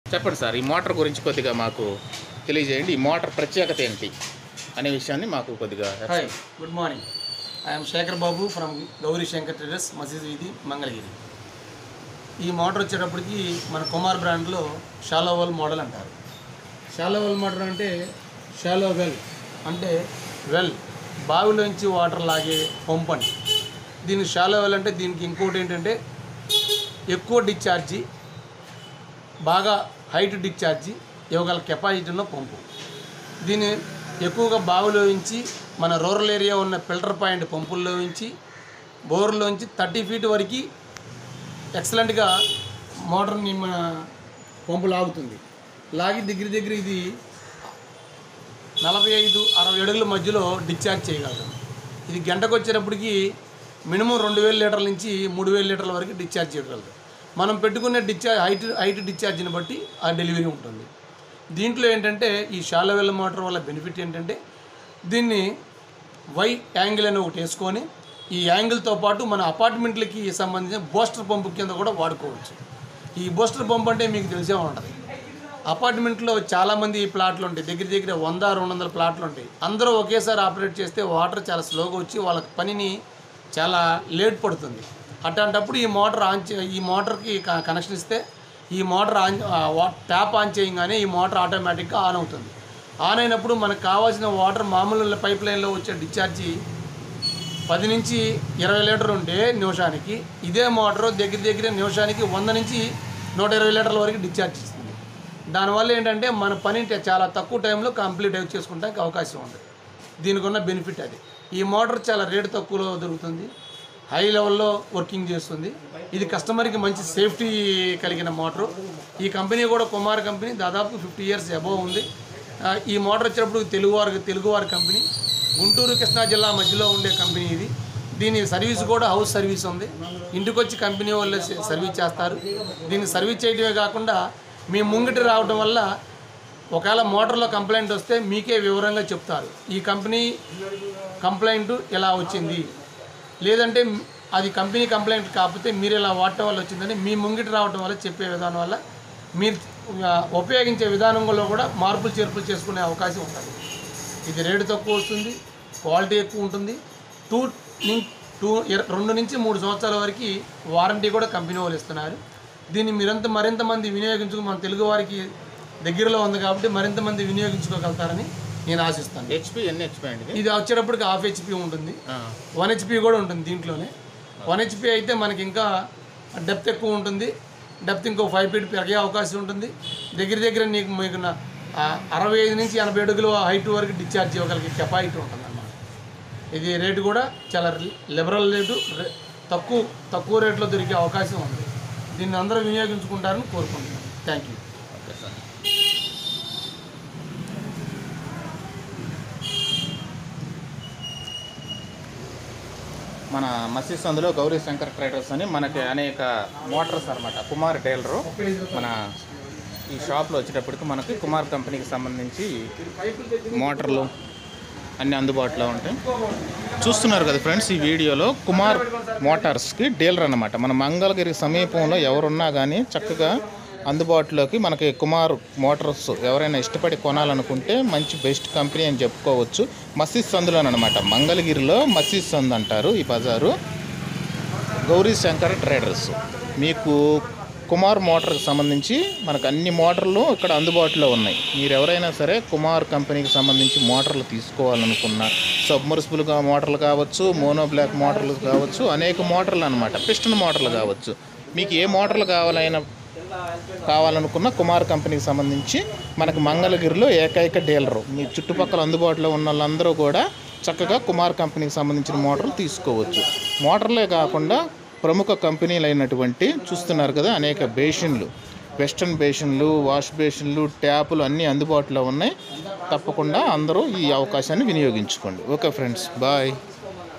చెప్పండి సార్ ఈ మోటార్ గురించి కొద్దిగా మాకు తెలియజేయండి ఈ మోటార్ ప్రత్యేకత ఏంటి అనే విషయాన్ని మాకు కొద్దిగా hi good morning I'm Shekhar Babu from Gauri Shankar traders మసీద్ వీధి మంగళగిరి ఈ మోటార్ వచ్చేటప్పటికి మన కుమార్ బ్రాండ్లో షాలోవల్ మోడల్ అంటారు షాలోవల్ మోటార్ అంటే షాలో వెల్ అంటే వెల్ బావిలోంచి వాటర్ లాగే పంప్ అని దీని షాలో వెల్ అంటే దీనికి ఇంకోటి ఏంటంటే ఎక్కువ డిశ్చార్జి బాగా హైట్ డిశ్చార్జి ఇవ్వగల కెపాసిటీ ఉన్న పంపు దీన్ని ఎక్కువగా బావిలో ఉంచి మన రూరల్ ఏరియా ఉన్న ఫిల్టర్ పాయింట్ పంపుల్లో ఉంచి బోర్లోంచి థర్టీ ఫీట్ వరకు ఎక్సలెంట్గా మోటార్ని మన పంపు లాగుతుంది లాగి దగ్గర దగ్గర ఇది నలభై ఐదు అరవై అడుగుల మధ్యలో డిశ్చార్జ్ చేయగలదు ఇది గంటకు వచ్చేటప్పటికి మినిమం రెండు వేల లీటర్ల నుంచి మూడు వేల లీటర్ల వరకు డిశ్చార్జ్ చేయగలదు మనం పెట్టుకునే డిశ్చార్జ్ హైట్ హైట్ డిశ్చార్జ్ని బట్టి ఆ డెలివరీ ఉంటుంది దీంట్లో ఏంటంటే ఈ షాలో వెల్ మోటార్ వల్ల బెనిఫిట్ ఏంటంటే దీన్ని వై యాంగిల్ అని ఒకటి వేసుకొని ఈ యాంగిల్తో పాటు మన అపార్ట్మెంట్లకి సంబంధించిన బూస్టర్ పంపు కింద కూడా వాడుకోవచ్చు ఈ బూస్టర్ పంప్ అంటే మీకు తెలిసే ఉంటుంది అపార్ట్మెంట్లో చాలామంది ప్లాట్లు ఉంటాయి దగ్గర దగ్గర వంద రెండు వందల ప్లాట్లు ఉంటాయి అందరూ ఒకేసారి ఆపరేట్ చేస్తే వాటర్ చాలా స్లోగా వచ్చి వాళ్ళ పనిని చాలా లేట్ పడుతుంది అట్లాంటప్పుడు ఈ మోటార్ ఆన్ చే ఈ మోటార్కి క- కనెక్షన్ ఇస్తే ఈ మోటార్ ఆన్ ఆ వా- ట్యాప్ ఆన్ చేయగానే ఈ మోటార్ ఆటోమేటిక్గా ఆన్ అవుతుంది ఆన్ అయినప్పుడు మనకు కావాల్సిన వాటర్ మామూలు పైప్ లైన్లో వచ్చే డిశ్చార్జి పది నుంచి ఇరవై లీటర్ ఉంటే నిమిషానికి ఇదే మోటార్ దగ్గర దగ్గర నిమిషానికి వంద నుంచి నూట ఇరవై లీటర్ల వరకు డిశ్చార్జ్ ఇస్తుంది దానివల్ల ఏంటంటే మన పని ట- చాలా తక్కువ టైంలో కంప్లీట్ అయి చేసుకోవడానికి అవకాశం ఉంది దీనికి ఉన్న బెనిఫిట్ అది ఈ మోటార్ చాలా రేటు తక్కువలో దొరుకుతుంది హై లెవెల్లో వర్కింగ్ చేస్తుంది ఇది కస్టమర్కి మంచి సేఫ్టీ కలిగిన మోటారు ఈ కంపెనీ కూడా కుమార్ కంపెనీ దాదాపు ఫిఫ్టీ ఇయర్స్ అబోవ్ ఉంది ఆ, ఈ మోటార్ వచ్చేటప్పుడు తెలుగువారి తెలుగువారి కంపెనీ గుంటూరు కృష్ణా జిల్లా మధ్యలో ఉండే కంపెనీ ఇది దీని సర్వీస్ కూడా హౌస్ సర్వీస్ ఉంది ఇంటికి వచ్చి కంపెనీ వాళ్ళు స- సర్వీస్ చేస్తారు దీన్ని సర్వీస్ చేయడమే కాకుండా మీ ముంగిటి రావడం వల్ల ఒకవేళ మోటార్లో కంప్లైంట్ వస్తే మీకే వివరంగా చెప్తారు ఈ కంపెనీ కంప్లైంట్ ఇలా వచ్చింది లేదంటే అది కంపెనీ కంప్లైంట్ కాకపోతే మీరు ఇలా వాడటం వల్ల వచ్చిందని మీ ముంగిటి రావడం వల్ల చెప్పే విధానం వల్ల మీరు ఆ, ఉపయోగించే విధానంలో కూడా మార్పులు చేర్పులు చేసుకునే అవకాశం ఉంటుంది ఇది రేటు తక్కువ వస్తుంది క్వాలిటీ ఎక్కువ ఉంటుంది టూ ని- టూ ఇర- రెండు నుంచి మూడు సంవత్సరాల వరకు వారంటీ కూడా కంపెనీ వాళ్ళు ఇస్తున్నారు దీన్ని మీరంత మరింత మంది వినియోగించుకు మన తెలుగు వారికి దగ్గరలో ఉంది కాబట్టి మరింత మంది వినియోగించుకోగలుగుతారని నేను ఆశిస్తాను హెచ్పి ఎన్ని హెచ్పి అండి ఇది? ఇది వచ్చేటప్పటికి హాఫ్ హెచ్పి ఉంటుంది ఆ, వన్ హెచ్పి కూడా ఉంటుంది దీంట్లోనే వన్ హెచ్పి అయితే మనకి ఇంకా డెప్త్ ఎక్కువ ఉంటుంది డెప్త్ ఇంకో ఫైవ్ ఫీట్ పెరిగే అవకాశం ఉంటుంది దగ్గర దగ్గర నీకు మీకు నా- ఆ అరవై ఐదు నుంచి ఎనభై అడుగుల హైట్ వరకు డిశ్చార్జ్ ఇవ్వగలిగే కెపాసిటీ ఉంటుంది అన్నమాట ఇది రేటు కూడా చాలా లిబరల్ రేటు రే- తక్కువ తక్కువ రేట్లో దొరికే అవకాశం ఉంది దీన్ని అందరూ వినియోగించుకుంటారని కోరుకుంటున్నాను థ్యాంక్ యూ ఓకే సార్ మన మసీద్ సందులో గౌరీ శంకర్ ట్రేడర్స్ అని మనకి అనేక మోటార్స్ అనమాట కుమార్ టైలరు మన ఈ షాప్లో వచ్చేటప్పటికి మనకి కుమార్ కంపెనీకి సంబంధించి మోటార్లు అన్ని అందుబాటులో ఉంటాయి చూస్తున్నారు కదా ఫ్రెండ్స్ ఈ వీడియోలో కుమార్ మోటార్స్కి డీలర్ అన్నమాట మన మంగళగిరి సమీపంలో ఎవరున్నా కానీ చక్కగా అందుబాటులోకి మనకి కుమార్ మోటార్స్ ఎవరైనా ఇష్టపడి కొనాలనుకుంటే మంచి బెస్ట్ కంపెనీ అని చెప్పుకోవచ్చు మసీద్ సందులోనమాట మంగళగిరిలో మసీద్ సందు అంటారు ఈ బజారు గౌరీ శంకర్ ట్రేడర్స్ మీకు కుమార్ మోటార్కి సంబంధించి మనకు అన్ని మోటార్లు ఇక్కడ అందుబాటులో ఉన్నాయి మీరు ఎవరైనా సరే కుమార్ కంపెనీకి సంబంధించి మోటార్లు తీసుకోవాలనుకున్న సబ్మర్సిబుల్గా మోటార్లు కావచ్చు మోనో బ్లాక్ మోటార్లు కావచ్చు అనేక మోటార్లు అనమాట పిస్టన్ మోటార్లు కావచ్చు మీకు ఏ మోటార్లు కావాలైనా కావాలనుకున్న కుమార్ కంపెనీకి సంబంధించి మనకు మంగళగిరిలో ఏకైక డీలరు మీ చుట్టుపక్కల అందుబాటులో ఉన్న వాళ్ళందరూ కూడా చక్కగా కుమార్ కంపెనీకి సంబంధించిన మోటార్లు తీసుకోవచ్చు మోటార్లే కాకుండా ప్రముఖ కంపెనీలు అయినటువంటి చూస్తున్నారు కదా అనేక బేషన్లు వెస్టర్న్ బేషన్లు వాష్ బేషన్లు ట్యాపులు అన్నీ అందుబాటులో ఉన్నాయి తప్పకుండా అందరూ ఈ అవకాశాన్ని వినియోగించుకోండి ఓకే ఫ్రెండ్స్ బాయ్